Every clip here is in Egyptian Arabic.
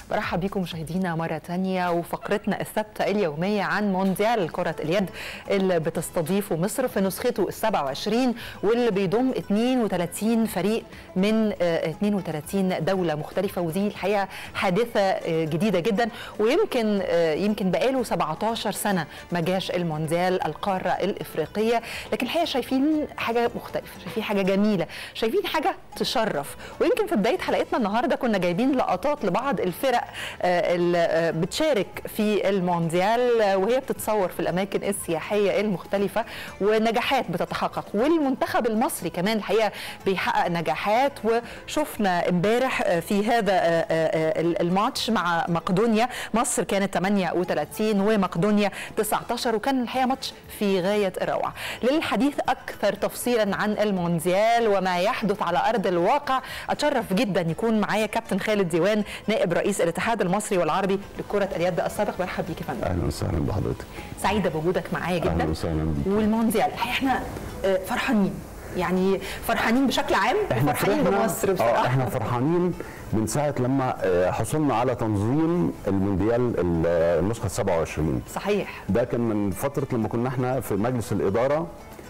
برحب بكم مشاهدينا مرة تانية وفقرتنا الثابتة اليومية عن مونديال كرة اليد اللي بتستضيفه مصر في نسخته ال 27 واللي بيضم 32 فريق من 32 دولة مختلفة ودي الحقيقة حادثة جديدة جدا ويمكن يمكن بقاله 17 سنة ما جاش المونديال القارة الإفريقية لكن الحقيقة شايفين حاجة مختلفة شايفين حاجة جميلة شايفين حاجة تشرف ويمكن في بداية حلقتنا النهاردة كنا جايبين لقطات لبعض الفرق اللي بتشارك في المونديال وهي بتتصور في الاماكن السياحيه المختلفه ونجاحات بتتحقق والمنتخب المصري كمان الحقيقه بيحقق نجاحات وشفنا امبارح في هذا الماتش مع مقدونيا مصر كانت 38 ومقدونيا 19 وكان الحقيقه ماتش في غايه الروعه للحديث اكثر تفصيلا عن المونديال وما يحدث على ارض الواقع اتشرف جدا يكون معايا كابتن خالد ديوان نائب رئيس الاتحاد المصري والعربي لكره اليد السابق مرحب بيك يا فندم اهلا وسهلا بحضرتك سعيده بوجودك معايا جدا اهلا وسهلا بيك والمونديال احنا فرحانين يعني فرحانين بشكل عام احنا فرحانين بمصر بصراحه اه احنا فرحانين من ساعه لما حصلنا على تنظيم المونديال النسخه 27 صحيح ده كان من فتره لما كنا احنا في مجلس الاداره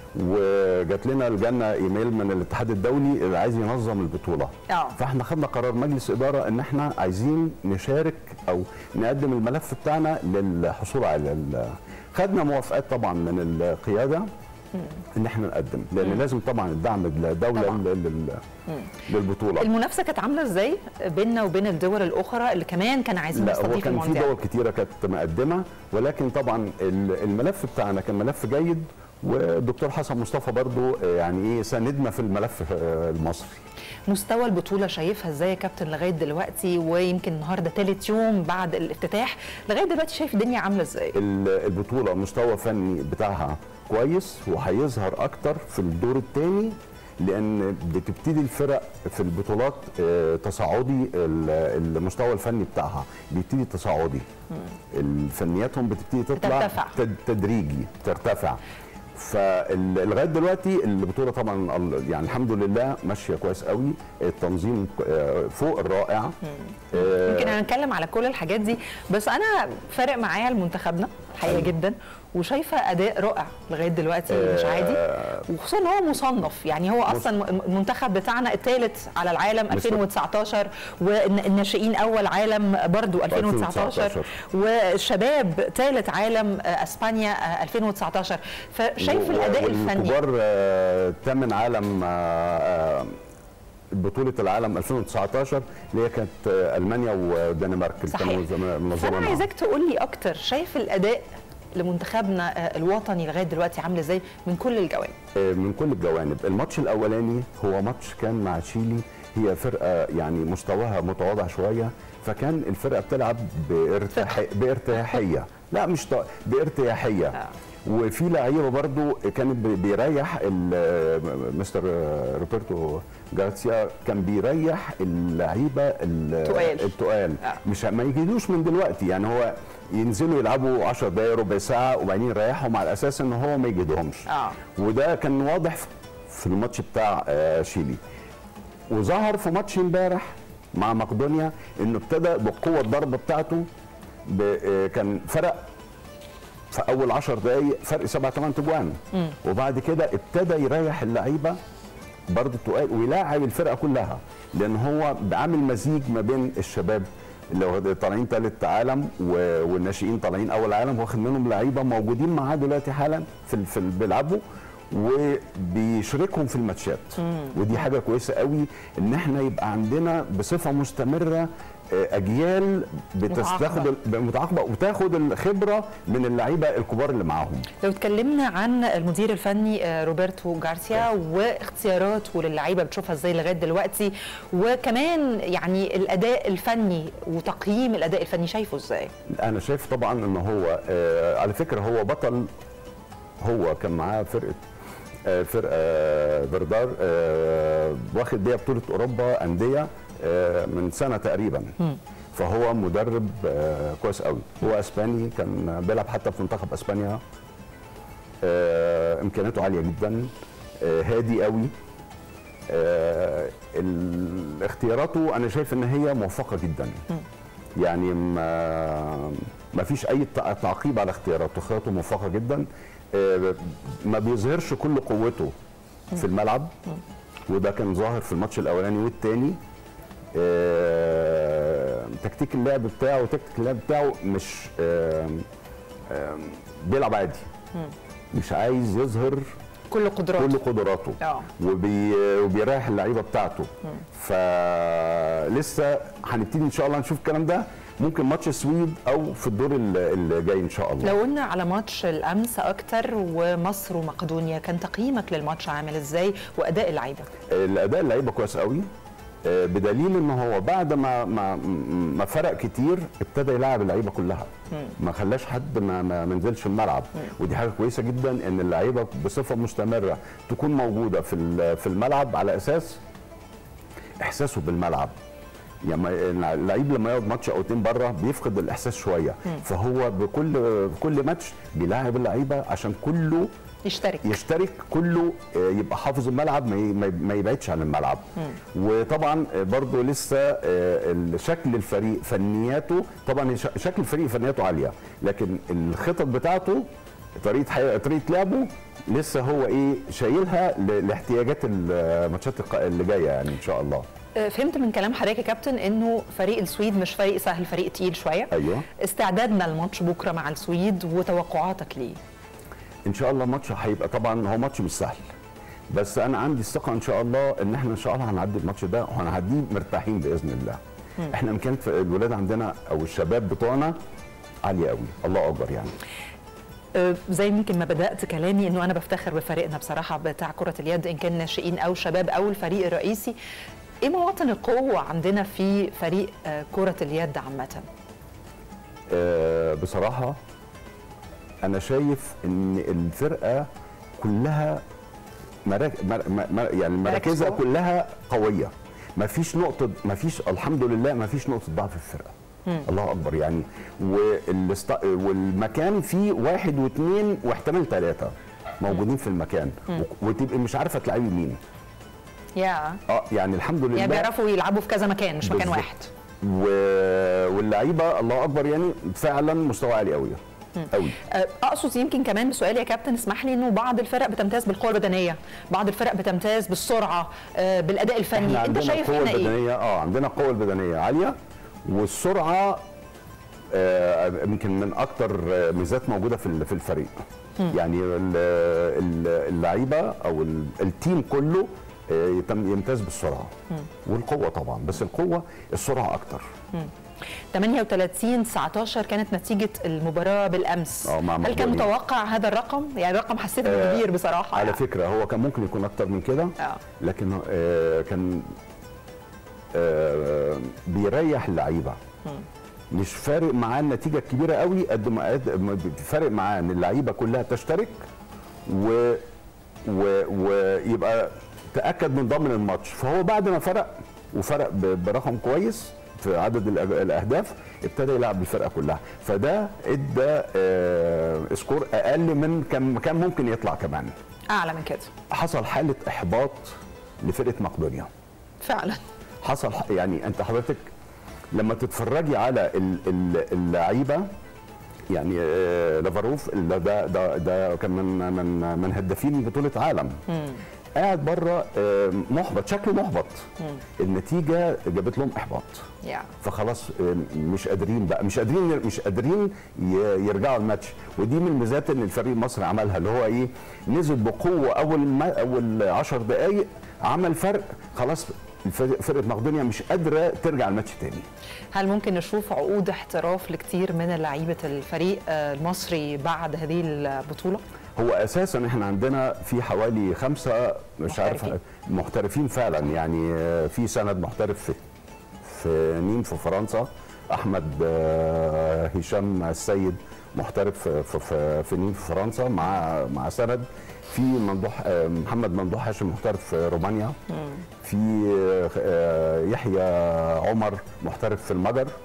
وجات لنا لجنه ايميل من الاتحاد الدولي اللي عايز ينظم البطوله اه فاحنا خدنا قرار مجلس اداره ان احنا عايزين نشارك او نقدم الملف بتاعنا للحصول على خدنا موافقات طبعا من القياده ان احنا نقدم لان مم. لازم طبعا الدعم الدوله طبعاً. لل- للبطوله المنافسه كانت عامله ازاي بيننا وبين الدول الاخرى اللي كمان كان عايزين لا هو يستضيفوا كان في المونديال دول كتيره كانت مقدمه ولكن طبعا ال- الملف بتاعنا كان ملف جيد والدكتور حسن مصطفى برضو يعني ايه ساندنا في الملف آه، المصري مستوى البطوله شايفها ازاي يا كابتن لغايه دلوقتي ويمكن النهارده ثالث يوم بعد الافتتاح لغايه دلوقتي شايف الدنيا عامله ازاي ال- البطوله مستوى فني بتاعها كويس وهيظهر اكتر في الدور الثاني لان بتبتدي الفرق في البطولات آه، تصاعدي ال- المستوى الفني بتاعها بيبتدي تصاعدي الفنياتهم بتبتدي تطلع بترتفع. تد- تدريجي ترتفع فلغايه دلوقتي البطوله طبعا ال- يعني الحمد لله ماشيه كويس قوي التنظيم آه، فوق الرائع آه، يمكن هنتكلم على كل الحاجات دي بس انا فارق معايا المنتخبنا الحقيقه حلو. جدا وشايفه اداء رائع لغايه دلوقتي مش عادي وخصوصا ان هو مصنف يعني هو اصلا المنتخب بتاعنا الثالث على العالم مش- 2019 والناشئين اول عالم برضو 2019 2019. والشباب ثالث عالم اسبانيا 2019 فشايف و- الاداء الفني والكبار آه، تامن عالم آه، آه، بطولة العالم 2019 اللي هي كانت آه، المانيا والدنمارك اللي صحيح. كانوا زم- منظمة فانا معاهم. عايزاك تقول لي اكتر شايف الاداء لمنتخبنا آه، الوطني لغايه دلوقتي عامل ازاي من كل الجوانب آه، من كل الجوانب الماتش الاولاني هو ماتش كان مع تشيلي هي فرقه يعني مستواها متواضع شويه فكان الفرقه بتلعب بارتاح بارتياحيه لا مش ط... بارتياحيه آه. وفي لعيبه برضو كان بي- بيريح ال- مستر روبرتو جارسيا كان بيريح اللعيبه ال- تقال. التقال آه. مش ما يجيدوش من دلوقتي يعني هو ينزلوا يلعبوا 10 دقايق ربع ساعه وبعدين يريحهم على اساس ان هو ما يجيدهمش اه وده كان واضح في الماتش بتاع آه، شيلي وظهر في ماتش امبارح مع مقدونيا انه ابتدى بقوه الضربه بتاعته ب- آه، كان فرق في اول 10 دقائق فرق 7 8 تجوان وبعد كده ابتدى يريح اللعيبه برضه التقال ويلاعب الفرقه كلها لان هو عامل مزيج ما بين الشباب اللي هو طالعين ثالث عالم و- والناشئين طالعين اول عالم واخد منهم لعيبه موجودين معاه دلوقتي حالا في ال- في ال- بيلعبوا وبيشاركهم في الماتشات ودي حاجه كويسه قوي ان احنا يبقى عندنا بصفه مستمره آه، اجيال بتاخد متعاقبه وتاخد الخبره من اللعيبه الكبار اللي معاهم لو اتكلمنا عن المدير الفني آه، روبرتو جارسيا واختياراته للعيبه بتشوفها ازاي لغايه دلوقتي وكمان يعني الاداء الفني وتقييم الاداء الفني شايفه ازاي انا شايف طبعا ان هو آه على فكره هو بطل هو كان معاه فرقه آه فرقه آه فيردار آه واخد بيها بطوله اوروبا انديه آه من سنه تقريبا فهو مدرب آه كويس قوي هو اسباني كان بيلعب حتى في منتخب اسبانيا آه امكانياته عاليه جدا آه هادي قوي آه ال- اختياراته انا شايف ان هي موفقه جدا يعني ما ما فيش اي تع- تعقيب على اختياراته اختياراته موفقه جدا آه، ما بيظهرش كل قوته في الملعب وده كان ظاهر في الماتش الاولاني والثاني تكتيك اللعب بتاعه وتكتيك اللعب بتاعه مش آم، آم، بيلعب عادي مش عايز يظهر كل قدراته كل قدراته اه. وبي وبيريح اللعيبه بتاعته فلسه هنبتدي ان شاء الله نشوف الكلام ده ممكن ماتش السويد او في الدور ال- اللي جاي ان شاء الله لو قلنا على ماتش الامس اكتر ومصر ومقدونيا كان تقييمك للماتش عامل ازاي واداء اللعيبه الاداء اللعيبه كويس قوي آه، بدليل ان هو بعد ما ما ما فرق كتير ابتدى يلعب اللعيبه كلها ما خلاش حد ما ما ما نزلش الملعب ودي حاجه كويسه جدا ان اللعيبه بصفه مستمره تكون موجوده في ال- في الملعب على اساس احساسه بالملعب يعني اللعيب لما يقعد ماتش او اتنين بره بيفقد الاحساس شويه فهو بكل بكل ماتش بيلاعب اللعيبه عشان كله يشترك يشترك كله آه، يبقى حافظ الملعب ما ي- ما ي- ما يبعدش عن الملعب وطبعا آه، برضو لسه آه، شكل الفريق فنياته طبعا ش- شكل الفريق فنياته عاليه لكن الخطط بتاعته طريقه حي... طريقه لعبه لسه هو ايه شايلها ل... لاحتياجات الماتشات الق- اللي جايه يعني ان شاء الله آه، فهمت من كلام حضرتك يا كابتن انه فريق السويد مش فريق سهل فريق تقيل شويه ايوه استعدادنا لماتش بكره مع السويد وتوقعاتك ليه ان شاء الله الماتش هيبقى طبعا هو ماتش مش سهل بس انا عندي الثقه ان شاء الله ان احنا ان شاء الله هنعدي الماتش ده وهنعديه مرتاحين باذن الله احنا امكانيات الولاد عندنا او الشباب بتوعنا عاليه قوي الله اكبر يعني آه، زي يمكن ما بدات كلامي انه انا بفتخر بفريقنا بصراحه بتاع كره اليد ان كان ناشئين او شباب او الفريق الرئيسي ايه مواطن القوه عندنا في فريق آه، كره اليد عامه آه، بصراحه انا شايف ان الفرقه كلها مراك... مر... مر... يعني مراكزها قوة. كلها قويه ما فيش نقطه ما فيش الحمد لله ما فيش نقطه ضعف في الفرقه الله اكبر يعني والاست... والمكان فيه واحد واثنين واحتمال ثلاثه موجودين في المكان و... وتبقي مش عارفه تلعبي مين يا اه يعني الحمد لله يعني بيعرفوا يلعبوا في كذا مكان مش مكان بالظبط. واحد و... واللعيبه الله اكبر يعني فعلا مستوى عالي قوي قوي آه، اقصد يمكن كمان بسؤال يا كابتن اسمح لي انه بعض الفرق بتمتاز بالقوه البدنيه بعض الفرق بتمتاز بالسرعه آه، بالاداء احنا الفني انت عندنا شايف القوه هنا ايه البدنيه اه عندنا القوه البدنيه عاليه والسرعه آه، يمكن من اكتر آه، ميزات موجوده في ال- في الفريق يعني ال- ال- اللعيبه او ال- التيم كله آه، يتم- يمتاز بالسرعه والقوه طبعا بس القوه السرعه اكتر 38 19 كانت نتيجه المباراه بالامس آه، مع هل كان مقدونيا. متوقع هذا الرقم يعني الرقم حسيت انه آه، كبير بصراحه على يعني. فكره هو كان ممكن يكون اكتر من كده آه. لكن آه، كان آه، بيريح اللعيبه مش فارق معاه النتيجه الكبيره قوي قد ما قد ما فارق معاه ان اللعيبه كلها تشترك و و ويبقى تاكد من ضمن الماتش فهو بعد ما فرق وفرق ب- برقم كويس في عدد الأج- الاهداف ابتدى يلعب الفرقه كلها فده ادى آه سكور اقل من كان كان ممكن يطلع كمان اعلى من كده حصل حاله احباط لفرقه مقدونيا فعلا حصل ح- يعني انت حضرتك لما تتفرجي على ال- ال- اللعيبه يعني آه، لافاروف اللي ده ده ده كان من من من هدافين بطوله عالم قاعد بره آه، محبط شكله محبط النتيجه جابت لهم احباط يا فخلاص آه، مش قادرين بقى مش قادرين مش قادرين ي- يرجعوا الماتش ودي من الميزات ان الفريق المصري عملها اللي هو ايه نزل بقوه اول ما اول 10 دقائق عمل فرق خلاص الفرق- فرقه مقدونيا مش قادره ترجع الماتش تاني هل ممكن نشوف عقود احتراف لكتير من لعيبه الفريق آه، المصري بعد هذه البطوله هو اساسا احنا عندنا في حوالي خمسه مش عارف محترفين. محترفين فعلا يعني آه، في سند محترف في في نيم في فرنسا احمد آه، هشام السيد محترف في في- في, في نيم في فرنسا مع مع سند في ممدوح آه، محمد ممدوح هاشم محترف في رومانيا في آه، يحيى عمر محترف في المجر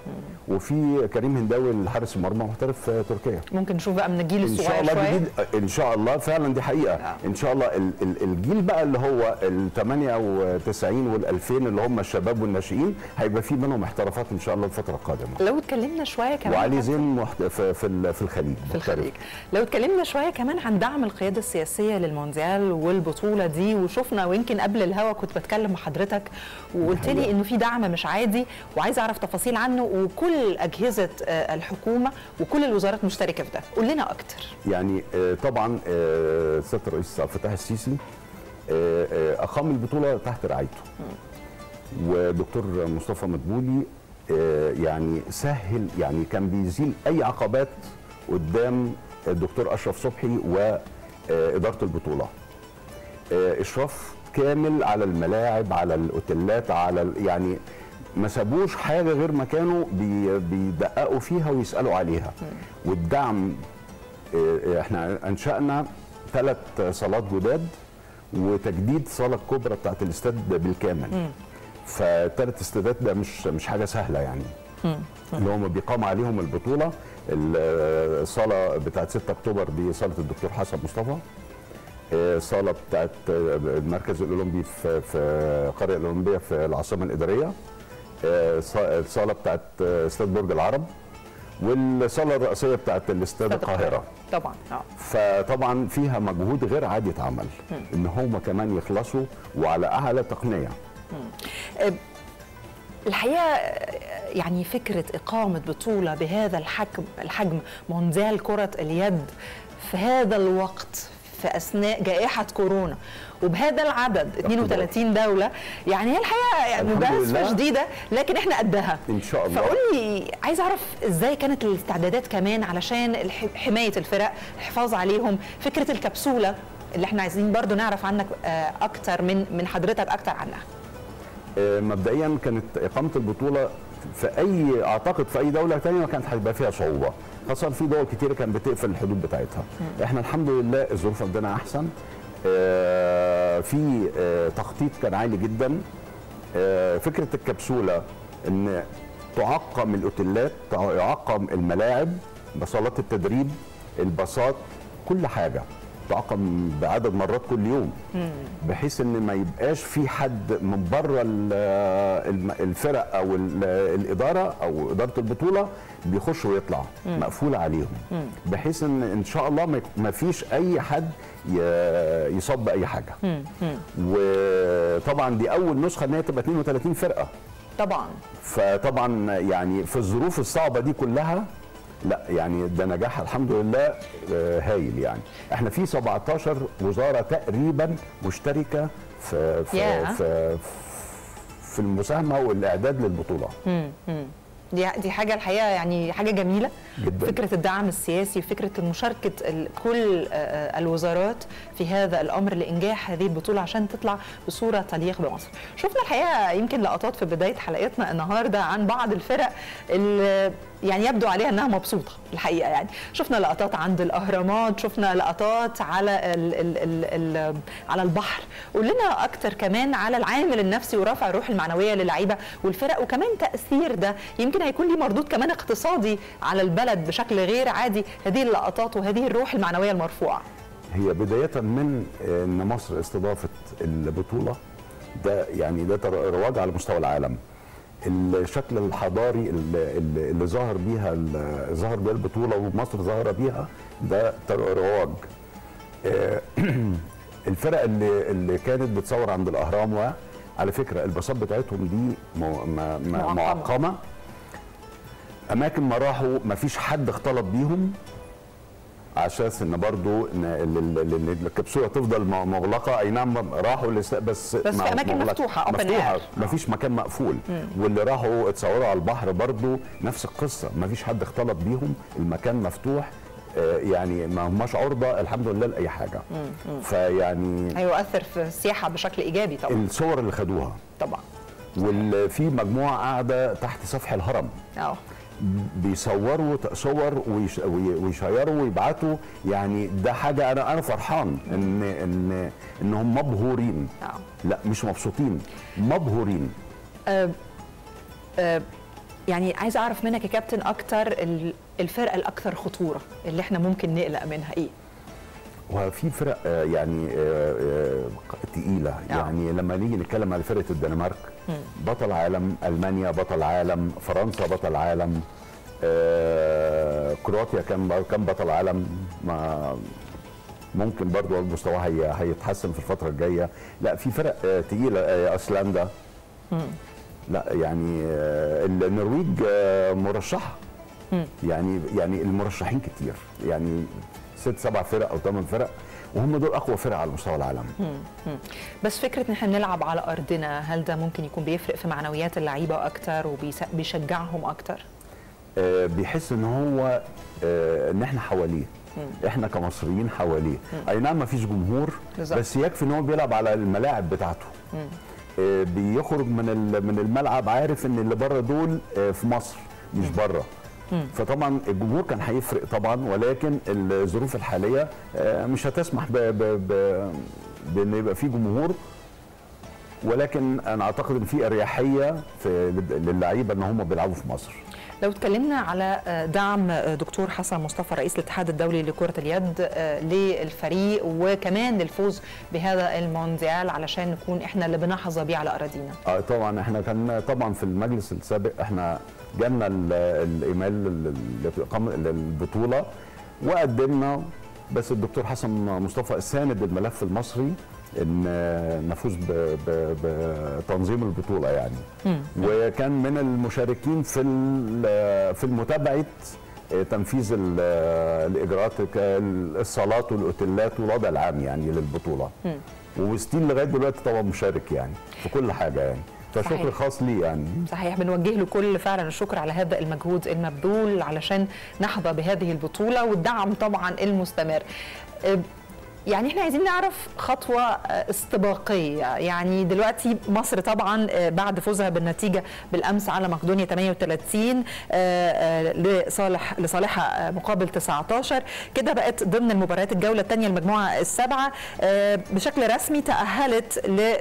وفي كريم هنداوي الحارس المرمى محترف في تركيا ممكن نشوف بقى من الجيل ان شاء الصغير الله شويه جديد ان شاء الله فعلا دي حقيقه آه. ان شاء الله ال- ال- الجيل بقى اللي هو ال 98 وال 2000 اللي هم الشباب والناشئين هيبقى في منهم احترافات ان شاء الله الفتره القادمه لو اتكلمنا شويه كمان وعلي عن- زين محت... في في, ال- في الخليج في محترف. الخليج لو اتكلمنا شويه كمان عن دعم القياده السياسيه للمونديال والبطوله دي وشفنا ويمكن قبل الهوا كنت بتكلم مع حضرتك وقلت لي حقيقة. انه في دعم مش عادي وعايزه اعرف تفاصيل عنه وكل اجهزه آه، الحكومه وكل الوزارات مشتركه في ده قول لنا اكتر يعني آه، طبعا آه، سياده الرئيس عبد الفتاح السيسي آه، آه، اقام البطوله تحت رعايته ودكتور مصطفى مدبولي آه، يعني سهل يعني كان بيزيل اي عقبات قدام الدكتور اشرف صبحي واداره البطوله آه، اشراف كامل على الملاعب على الاوتيلات على ال- يعني ما سابوش حاجه غير ما كانوا بي- بيدققوا فيها ويسالوا عليها والدعم آه، احنا انشانا ثلاث صالات جداد وتجديد صاله كبرى بتاعت الاستاد بالكامل فثلاث استادات ده مش مش حاجه سهله يعني اللي هم بيقام عليهم البطوله ال- الصاله بتاعت 6 اكتوبر دي صاله الدكتور حسن مصطفى آه، صاله بتاعت آه، المركز الاولمبي في في القريه الاولمبيه في العاصمه الاداريه آه، ص- الصاله بتاعت آه، استاد برج العرب والصاله الرئيسيه بتاعت الاستاد القاهره طبعا اه فطبعا فيها مجهود غير عادي اتعمل ان هم كمان يخلصوا وعلى اعلى تقنيه الحقيقه آه، يعني فكره اقامه بطوله بهذا الحجم الحجم مونديال كره اليد في هذا الوقت في اثناء جائحه كورونا وبهذا العدد 32 دوله يعني هي الحقيقه يعني الحمد بأسفة لله. شديده لكن احنا قدها ان شاء الله فقول لي عايز اعرف ازاي كانت الاستعدادات كمان علشان الح- حمايه الفرق الحفاظ عليهم فكره الكبسوله اللي احنا عايزين برضو نعرف عنك آه، اكتر من من حضرتك اكتر عنها آه، مبدئيا كانت اقامه البطوله في اي اعتقد في اي دوله ثانيه ما كانت هيبقى فيها صعوبه خاصه في دول كتيره كانت بتقفل الحدود بتاعتها احنا الحمد لله الظروف عندنا احسن آه، في آه، تخطيط كان عالي جدا آه، فكره الكبسوله ان تعقم الاوتيلات تعقم الملاعب بصالات التدريب الباصات كل حاجه تعقم بعدد مرات كل يوم بحيث ان ما يبقاش في حد من بره ال- الم- الفرق او ال- الاداره او اداره البطوله بيخش ويطلع مقفول عليهم بحيث ان ان شاء الله ما يك- ما فيش اي حد ي- يصاب باي حاجه وطبعا دي اول نسخه ان هي تبقى 32 فرقه طبعا فطبعا يعني في الظروف الصعبه دي كلها لا يعني ده نجاح الحمد لله آه، هايل يعني احنا في 17 وزاره تقريبا مشتركه في في ياه. في, في المساهمه والاعداد للبطوله دي دي حاجه الحقيقه يعني حاجه جميله جداً. فكره الدعم السياسي فكره مشاركه ال- كل آه، الوزارات في هذا الامر لانجاح هذه البطوله عشان تطلع بصوره تليق بمصر شفنا الحقيقه يمكن لقطات في بدايه حلقتنا النهارده عن بعض الفرق اللي يعني يبدو عليها انها مبسوطه الحقيقه يعني شفنا لقطات عند الاهرامات شفنا لقطات على ال ال ال ال على البحر قول لنا اكتر كمان على العامل النفسي ورفع الروح المعنويه للعيبه والفرق وكمان تاثير ده يمكن هيكون ليه مردود كمان اقتصادي على البلد بشكل غير عادي هذه اللقطات وهذه الروح المعنويه المرفوعه هي بدايه من ان مصر استضافت البطوله ده يعني ده تر- رواج على مستوى العالم الشكل الحضاري اللي, اللي اللي ظهر بيها ال- ظهر بيها البطوله ومصر ظاهره بيها ده تر- رواج آه، الفرق اللي اللي كانت بتصور عند الاهرام وعلى فكره الباصات بتاعتهم دي مو- ما- ما- معقمة. معقمه اماكن ما راحوا ما فيش حد اختلط بيهم على اساس ان برضو ان ال- ال- ال- الكبسوله تفضل م- مغلقه اي نعم راحوا الاست- بس بس في مع- أماكن مغلقة. مفتوحة، open مفتوحه air. ما فيش مكان مقفول واللي راحوا اتصوروا على البحر برضو نفس القصه ما فيش حد اختلط بيهم المكان مفتوح آه، يعني ما هماش عرضه الحمد لله لاي حاجه فيعني هيؤثر في السياحه بشكل ايجابي طبعا الصور اللي خدوها طبعا وفي مجموعه قاعده تحت سفح الهرم اه بيصوروا صور ويش- وي- ويشيروا ويبعتوا يعني ده حاجه انا انا فرحان ان ان انهم مبهورين آه. لا مش مبسوطين مبهورين آه، آه، يعني عايزه اعرف منك يا كابتن اكتر ال- الفرقه الاكثر خطوره اللي احنا ممكن نقلق منها ايه وفي فرق آه، يعني آه، آه، تقيله آه. يعني لما نيجي نتكلم على فرقه الدنمارك بطل عالم المانيا بطل عالم فرنسا بطل عالم آه، كرواتيا كان كان بطل عالم ما ممكن برضو مستواها هي- هيتحسن في الفتره الجايه لا في فرق آه، تقيله آه، ايسلندا لا يعني آه، النرويج آه، مرشحه يعني يعني المرشحين كتير يعني ست سبع فرق او ثمان فرق وهم دول اقوى فرق على مستوى العالم بس فكره ان احنا بنلعب على ارضنا هل ده ممكن يكون بيفرق في معنويات اللعيبه اكتر وبيشجعهم اكتر آه، بيحس ان هو آه، ان احنا حواليه احنا كمصريين حواليه اي نعم ما فيش جمهور بالظبط. بس يكفي ان هو بيلعب على الملاعب بتاعته آه، بيخرج من ال- من الملعب عارف ان اللي بره دول آه، في مصر مش بره فطبعا الجمهور كان هيفرق طبعا ولكن الظروف الحاليه آه، مش هتسمح ب- ب- ب- بان يبقى في جمهور ولكن انا اعتقد ان في اريحيه في للعيبه ان هم بيلعبوا في مصر لو اتكلمنا على دعم دكتور حسن مصطفى رئيس الاتحاد الدولي لكرة اليد للفريق وكمان للفوز بهذا المونديال علشان نكون احنا اللي بنحظى بيه على اراضينا اه طبعا احنا كان طبعا في المجلس السابق احنا جالنا ال- الايميل لل- لإقامة- للبطوله وقدمنا بس الدكتور حسن مصطفى ساند الملف المصري ان نفوز ب- ب- بتنظيم البطوله يعني وكان من المشاركين في ال- في متابعه تنفيذ ال- الاجراءات ك- الصالات والاوتيلات والوضع العام يعني للبطوله وستيل لغايه دلوقتي طبعا مشارك يعني في كل حاجه يعني فشكر صحيح. خاص ليه يعني صحيح بنوجه له كل فعلا الشكر على هذا المجهود المبذول علشان نحظى بهذه البطولة والدعم طبعا المستمر أه، يعني احنا عايزين نعرف خطوة أه، استباقية يعني دلوقتي مصر طبعا أه، بعد فوزها بالنتيجة بالأمس على مقدونيا 38 أه، أه، لصالح لصالحها أه، مقابل 19 كده بقت ضمن المباريات الجولة الثانية المجموعة السبعة أه، بشكل رسمي تأهلت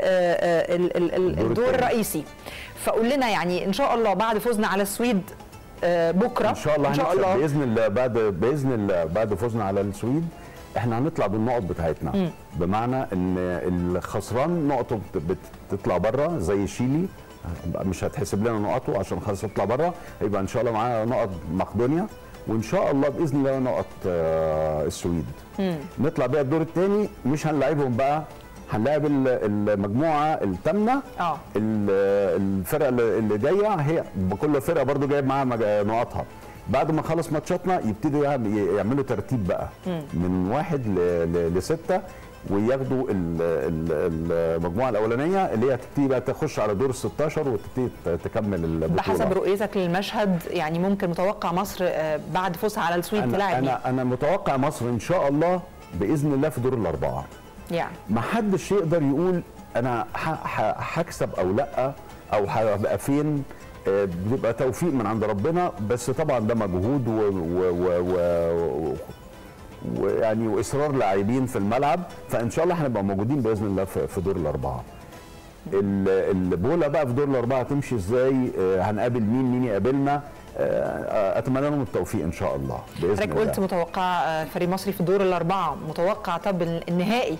الدور للدور التاني. الرئيسي فقول لنا يعني ان شاء الله بعد فوزنا على السويد آه، بكره ان شاء الله ان شاء هنكسب الله باذن الله بعد باذن الله بعد فوزنا على السويد احنا هنطلع بالنقط بتاعتنا بمعنى ان الخسران نقطه بت- بتطلع بره زي شيلي مش هتحسب لنا نقطه عشان خلاص يطلع بره هيبقى ان شاء الله معانا نقط مقدونيا وان شاء الله باذن الله نقط آه، السويد نطلع بيها الدور الثاني مش هنلاعبهم بقى هنلاعب ال- المجموعه الثامنه اه ال- الفرقه اللي اللي جايه هي بكل فرقه برضو جايب معاها مج- نقاطها بعد ما خلص ماتشاتنا يبتدوا يعم- يعملوا ترتيب بقى من واحد ل- ل- لسته وياخدوا ال- ال- المجموعه الاولانيه اللي هي تبتدي بقى تخش على دور ال 16 وتبتدي ت- تكمل البطوله بحسب رؤيتك للمشهد يعني ممكن متوقع مصر آه، بعد فوزها على السويد انا تلاعب مين؟ انا انا متوقع مصر ان شاء الله باذن الله في دور الاربعه يعني ما حدش يقدر يقول انا ح- ح- هكسب او لا او هبقى فين آه، بيبقى توفيق من عند ربنا بس طبعا ده مجهود و- و- و- و- ويعني واصرار لاعبين في الملعب فان شاء الله هنبقى موجودين باذن الله في في دور الاربعه ال- البوله بقى في دور الاربعه هتمشي ازاي آه، هنقابل مين مين يقابلنا آه، اتمنى لهم التوفيق ان شاء الله باذن حضرتك الله قلت متوقع آه، الفريق المصري في دور الاربعه متوقع طب النهائي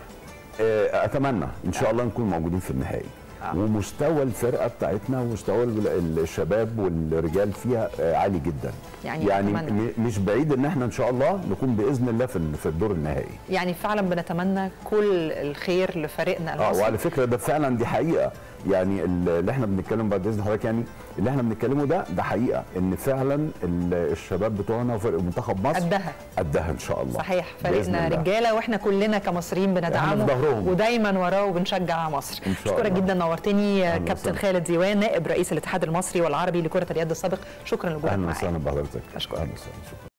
آه، اتمنى ان شاء الله نكون موجودين في النهائي آه. ومستوى الفرقه بتاعتنا ومستوى ال- الشباب والرجال فيها آه، عالي جدا يعني يعني أتمنى. م- مش بعيد ان احنا ان شاء الله نكون باذن الله في ال- في الدور النهائي يعني فعلا بنتمنى كل الخير لفريقنا اه المصري وعلى فكره ده فعلا دي حقيقه يعني ال- اللي احنا بنتكلم بعد اذن حضرتك يعني اللي احنا بنتكلمه ده ده حقيقه ان فعلا ال- الشباب بتوعنا وفرق منتخب مصر قدها قدها ان شاء الله صحيح بإذن فريقنا الله. رجاله واحنا كلنا كمصريين إحنا بندعمه في ظهرهم. ودايما وراه وبنشجع مصر إن شاء اشكرك الله. جدا نورتني أهلا كابتن وسهلا. خالد ديوان نائب رئيس الاتحاد المصري والعربي لكره اليد السابق شكرا لوجودك اهلا معايا وسهلا بحضرتك أشكرك. اهلا وسهلا شكرا